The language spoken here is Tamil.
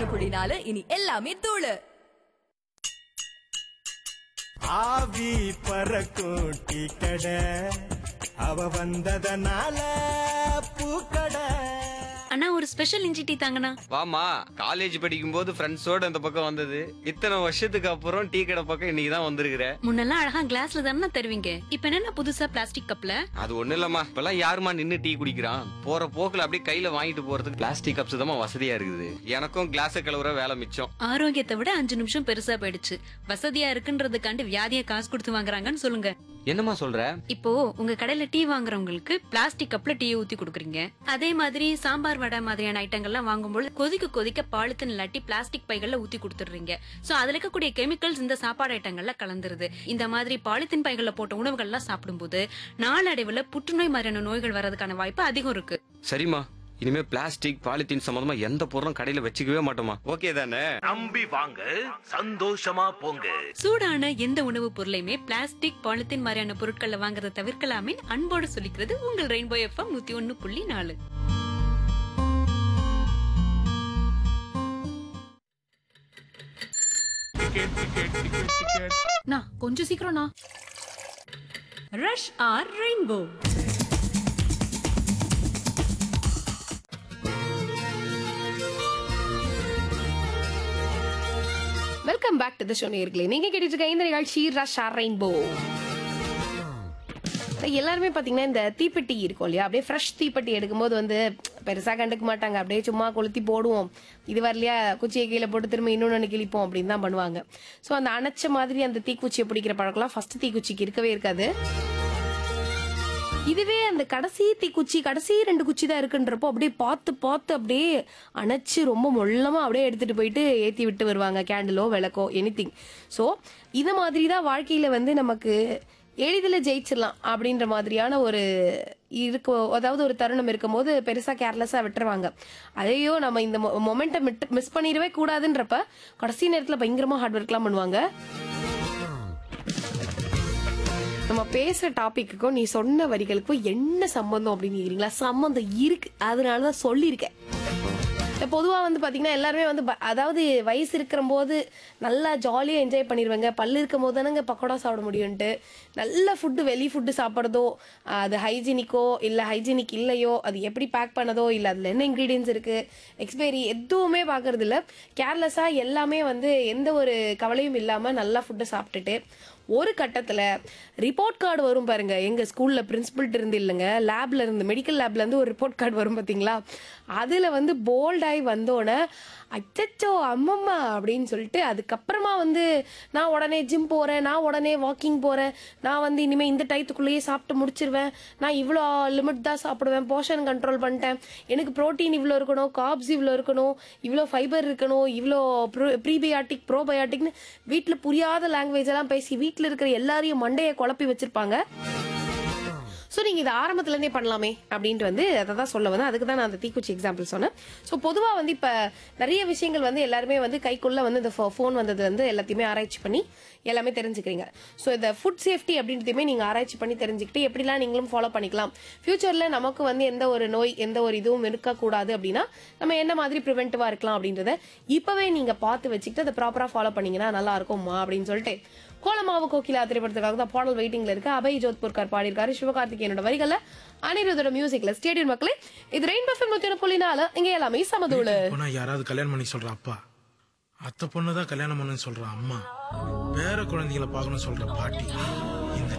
ஒண்ணு புள்ளி நாலு இனி எல்லாமே தூளு ஆவி பறக்கும் டீ கடை அவ வந்ததனால பூக்கடை அண்ணா ஒரு ஸ்பெஷல் இஞ்சி டீ தாங்கண்ணா வாமா காலேஜ் படிக்கும் போது ஃப்ரெண்ட்ஸோட இந்த பக்கம் வந்தது இத்தனை வருஷத்துக்கு அப்புறம் டீ கடை பக்கம் இன்னைக்கு தான் வந்திருக்கிற முன்னெல்லாம் அழகா கிளாஸ்ல தானே தருவீங்க இப்ப என்ன புதுசா பிளாஸ்டிக் கப்ல அது ஒண்ணு இல்லம்மா இப்பெல்லாம் யாருமா நின்னு டீ குடிக்கிறான் போற போக்குல அப்படியே கையில வாங்கிட்டு போறதுக்கு பிளாஸ்டிக் கப்ஸ் தான் வசதியா இருக்குது எனக்கும் கிளாஸ் கழுவுற வேலை மிச்சம் ஆரோக்கியத்தை விட அஞ்சு நிமிஷம் பெருசா போயிடுச்சு வசதியா இருக்குன்றதுக்காண்டி வியாதிய காசு கொடுத்து வாங்குறாங்கன்னு சொல்லுங்க என்னம்மா சொல்ற இப்போ உங்க கடையில டீ வாங்குறவங்களுக்கு பிளாஸ்டிக் கப்ல டீ ஊத்தி கொடுக்குறீங்க அதே மாதிரி சாம்பார் வடை மாதிரியான ஐட்டங்கள்லாம் வாங்கும்போது கொதிக்க கொதிக்க பாலித்தீன் இல்லாட்டி பிளாஸ்டிக் பைகள்ல ஊத்தி கொடுத்துடுறீங்க சோ அதுல இருக்கக்கூடிய கெமிக்கல்ஸ் இந்த சாப்பாடு ஐட்டங்கள்ல கலந்துருது இந்த மாதிரி பாலித்தீன் பைகள்ல போட்ட உணவுகள்லாம் சாப்பிடும்போது நாளடைவுல புற்றுநோய் மாதிரியான நோய்கள் வர்றதுக்கான வாய்ப்பு அதிகம் இருக்கு சரிம்மா இனிமே பிளாஸ்டிக் பாலித்தீன் சம்பந்தமா எந்த பொருளும் கடையில வச்சுக்கவே மாட்டோமா ஓகே தானே நம்பி வாங்க சந்தோஷமா போங்க சூடான எந்த உணவுப் பொருளையுமே பிளாஸ்டிக் பாலித்தீன் மாதிரியான பொருட்கள்ல வாங்குறத தவிர்க்கலாமே அன்போடு சொல்லிக்கிறது உங்கள் ரெயின்போ எஃப்எம் நூத்தி ஒன்னு புள்ளி நாலு அண்ணா கொஞ்சம் சீக்கிரம்ண்ணா rush hour Rainbow welcome back to the show நேர்களே நீங்க கேட்டுட்டு இருக்க இந்த நிகழ்ச்சி ரஷா ரெயின்போ எல்லாருமே பாத்தீங்கன்னா இந்த தீப்பெட்டி இருக்கும் இல்லையா அப்படியே ஃப்ரெஷ் தீப்பெட்டி எடுக்கும்போது வந்து பெருசா கண்டுக்க மாட்டாங்க அப்படியே சும்மா கொளுத்தி போடுவோம் இது வரலையா குச்சியை கீழே போட்டு திரும்ப இன்னொன்னு கிழிப்போம் அப்படின்னு தான் பண்ணுவாங்க ஸோ அந்த அணைச்ச மாதிரி அந்த தீக்குச்சியை பிடிக்கிற பழக்கம்லாம் ஃபர்ஸ்ட் தீக்குச்சிக்கு இருக்கவே இருக்காது இதுவே அந்த கடைசி தீக்குச்சி கடைசி ரெண்டு குச்சி தான் இருக்குன்றப்போ அப்படியே பார்த்து பார்த்து அப்படியே அணைச்சு ரொம்ப மொள்ளமா அப்படியே எடுத்துட்டு போயிட்டு ஏத்தி விட்டு வருவாங்க கேண்டிலோ விளக்கோ எனிதிங் ஸோ இது மாதிரி தான் வாழ்க்கையில வந்து நமக்கு எளிதில் ஜெயிச்சிடலாம் அப்படின்ற மாதிரியான ஒரு இருக்கு அதாவது ஒரு தருணம் இருக்கும்போது பெருசா கேர்லெஸ்ஸா விட்டுருவாங்க அதையோ நம்ம இந்த மொமெண்ட்டை மிஸ் பண்ணிடவே கூடாதுன்றப்ப கடைசி நேரத்தில் பயங்கரமா ஹார்ட் ஒர்க்லாம் பண்ணுவாங்க நம்ம பேசுற டாபிக்குக்கும் நீ சொன்ன வரிகளுக்கும் என்ன சம்பந்தம் அப்படின்னு கேக்குறீங்களா சம்பந்தம் இருக்கு அதனாலதான் சொல்லியிருக்கேன் இப்ப பொதுவா வந்து பாத்தீங்கன்னா எல்லாருமே வந்து ப- அதாவது வயசு இருக்கிற போது நல்லா ஜாலியா என்ஜாய் பண்ணிடுவாங்க பல்லு இருக்கும் போது தானங்க பக்கோடா சாப்பிட முடியும்ட்டு நல்ல ஃபுட்டு வெளி ஃபுட்டு சாப்பிட்றதோ அது ஹைஜீனிக்கோ இல்ல ஹைஜீனிக் இல்லையோ அது எப்படி பேக் பண்ணதோ இல்ல அதுல என்ன இன்கிரீடியன்ஸ் இருக்கு எக்ஸ்பைரி எதுவுமே பாக்குறது இல்ல கேர்லெஸ்ஸா எல்லாமே வந்து எந்த ஒரு கவலையும் இல்லாம நல்லா ஃபுட்டு சாப்பிட்டுட்டு ஒரு கட்டத்துல ரிப்போர்ட் கார்டு வரும் பாருங்க எங்க ஸ்கூல்ல பிரின்சிபல்ட்டு இருந்து இல்லைங்க லேப்ல இருந்து மெடிக்கல் லேப்ல இருந்து ஒரு ரிப்போர்ட் கார்டு வரும் பாத்தீங்களா அதுல வந்து போல்டாகி வந்தோடனே அச்சச்சோ அம்மம்மா அப்படின்னு சொல்லிட்டு அதுக்கப்புறமா வந்து நான் உடனே ஜிம் போறேன் நான் உடனே வாக்கிங் போறேன் நான் வந்து இனிமே இந்த டயத்துக்குள்ளேயே சாப்பிட்டு முடிச்சிருவேன் நான் இவ்வளோ லிமிட் தான் சாப்பிடுவேன் போர்ஷன் கண்ட்ரோல் பண்ணிட்டேன் எனக்கு புரோட்டீன் இவ்வளோ இருக்கணும் காப்ஸ் இவ்வளோ இருக்கணும் இவ்வளோ ஃபைபர் இருக்கணும் இவ்வளோ ப்ரீபயாட்டிக் ப்ரோபயாட்டிக்னு வீட்டில் புரியாத லாங்குவேஜ் எல்லாம் பேசி வீட்டில் இருக்கிற எல்லாரையும் மண்டையை குழப்பி வச்சிருப்பாங்க ஸோ நீங்கள் இதை ஆரம்பத்துலேருந்தே பண்ணலாமே அப்படின்ட்டு வந்து அதை தான் சொல்ல வந்தேன் அதுக்கு தான் நான் அந்த தீக்குச்சி எக்ஸாம்பிள் சொன்னேன் ஸோ பொதுவாக வந்து இப்போ நிறைய விஷயங்கள் வந்து எல்லாருமே வந்து கைக்குள்ளே வந்து இந்த ஃபோன் வந்தது வந்து எல்லாத்தையுமே ஆராய்ச்சி பண்ணி எல்லாமே தெரிஞ்சுக்கிறீங்க ஸோ இந்த ஃபுட் சேஃப்டி அப்படின்றதையுமே நீங்கள் ஆராய்ச்சி பண்ணி தெரிஞ்சுக்கிட்டு எப்படிலாம் நீங்களும் ஃபாலோ பண்ணிக்கலாம் ஃபியூச்சரில் நமக்கு வந்து எந்த ஒரு நோய் எந்த ஒரு இதுவும் இருக்கக்கூடாது அப்படின்னா நம்ம என்ன மாதிரி ப்ரிவென்டிவாக இருக்கலாம் அப்படின்றத இப்போவே நீங்கள் பார்த்து வச்சுக்கிட்டு அதை ப்ராப்பராக ஃபாலோ பண்ணீங்கன்னா நல்லா இருக்கும்மா அப்படின்னு சொல்லிட்டு கோலமாவு கோகிலா திரைப்படத்துக்காக தான் பாடல் வெயிட்டிங்ல இருக்கு அபய் ஜோத்பூர்கார் பாடியிருக்காரு சிவகார்த்திகேயனோட வரிகள்ல அனிருதோட மியூசிக்ல ஸ்டேடியம் மக்களே இது ரெயின் பஃபன் நூத்தி ஒன்று புள்ளி நாலு இங்க எல்லாமே சமதூளு போனா யாராவது கல்யாணம் பண்ணி சொல்ற அப்பா அத்தை பொண்ணு தான் கல்யாணம் பண்ணுன்னு சொல்ற அம்மா பேர குழந்தைகளை பார்க்கணும்னு சொல்ற பாட்டி இந்த